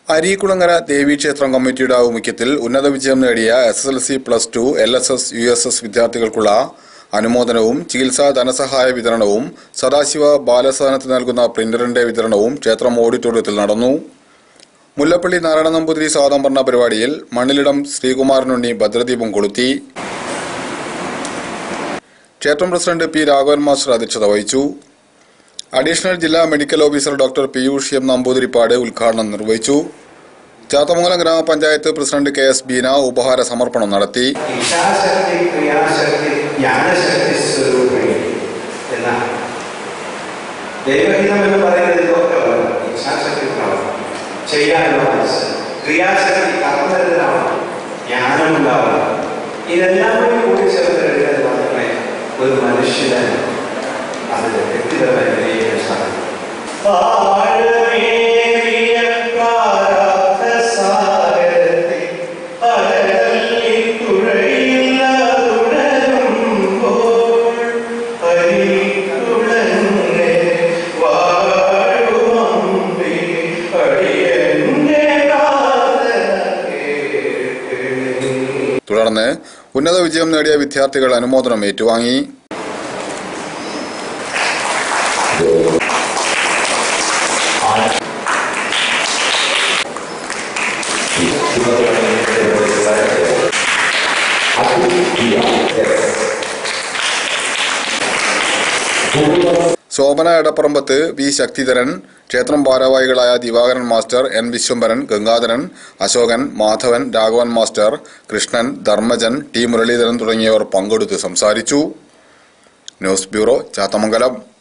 അരീക്കുളങ്ങര ദേവീക്ഷേത്രം കമ്മിറ്റിയുടെ ആഭിമുഖ്യത്തിൽ ഉന്നത വിജയം നേടിയ S S L C plus two L S S U S S വിദ്യാർത്ഥികൾക്കുള്ള അനുമോദനവും ചികിത്സാ ധനസഹായ വിതരണവും സദാശിവ ബാലസദനത്തിന് നൽകുന്ന പ്രിന്ററിന്റെ വിതരണവും ക്ഷേത്രം ഓഡിറ്റോറിയത്തിൽ നടന്നു മുല്ലപ്പള്ളി നാരായണ നമ്പൂതിരി സ്വാഗതം പറഞ്ഞ പരിപാടിയിൽ മണ്ണിലിടം ശ്രീകുമാരനുണ്ണി ഭദ്രദീപം കൊളുത്തി ക്ഷേത്രം പ്രസിഡന്റ് പി രാഘവൻ മാസ്റ്റർ അധ്യക്ഷത വഹിച്ചു അഡീഷണൽ ജില്ലാ medical officer doctor Piyush M Namboothiripad ഉദ്ഘാടനം നിർവഹിച്ചു ചാത്തമംഗലം ഗ്രാമപഞ്ചായത്ത് പ്രസിഡന്റ് കെ എസ് ബീന ഉപഹാര സമർപ്പണം നടത്തി ഇച്ഛാശക്തി ക്രിയാശക്തി ജ്ഞാനശക്തി സ്വരൂപിണി എന്നാണ് ദൈവഹിതം എന്ന് പറയുന്നത് ഇതൊക്കെ വേണം ഇച്ഛാശക്തി ഉണ്ടാവണം ചെയ്യാനുള്ള മനസ്സ് ക്രിയാശക്തി കർമ്മരത്തിനാവണം ജ്ഞാനം ഉണ്ടാവണം ഇതെല്ലാം കൂടി കൂടി ചേർത്ത് കഴിഞ്ഞാൽ മാത്രമേ ഒരു മനുഷ്യന് അതിൽ വ്യക്തിപരമായി വിജയിക്കാൻ സാധിക്കും ആഴമേറിയ പ്രാരബ്ധസാഗരത്തിൽ അലതല്ലി തുഴയില്ലാതുടരുമ്പോൾ അരിക്കുളങ്ങെ വാഴുമമ്പി അടിയന്റെ പ്രാർത്ഥന കേൾക്കണേ. തുടർന്ന് ഉന്നത വിജയം നേടിയ വിദ്യാർത്ഥികൾ അനുമോദനം ഏറ്റുവാങ്ങി ശോഭന എടപ്പറമ്പത്ത് വി ശക്തിധരൻ ക്ഷേത്രം ഭാരവാഹികളായ Divakaran master N Viswambharan Gangadharan Asokan Madhavan Raghavan master Krishnan Dharmajan T Muraleedharan തുടങ്ങിയവർ പങ്കെടുത്ത് സംസാരിച്ചു ന്യൂസ് ബ്യൂറോ ചാത്തമംഗലം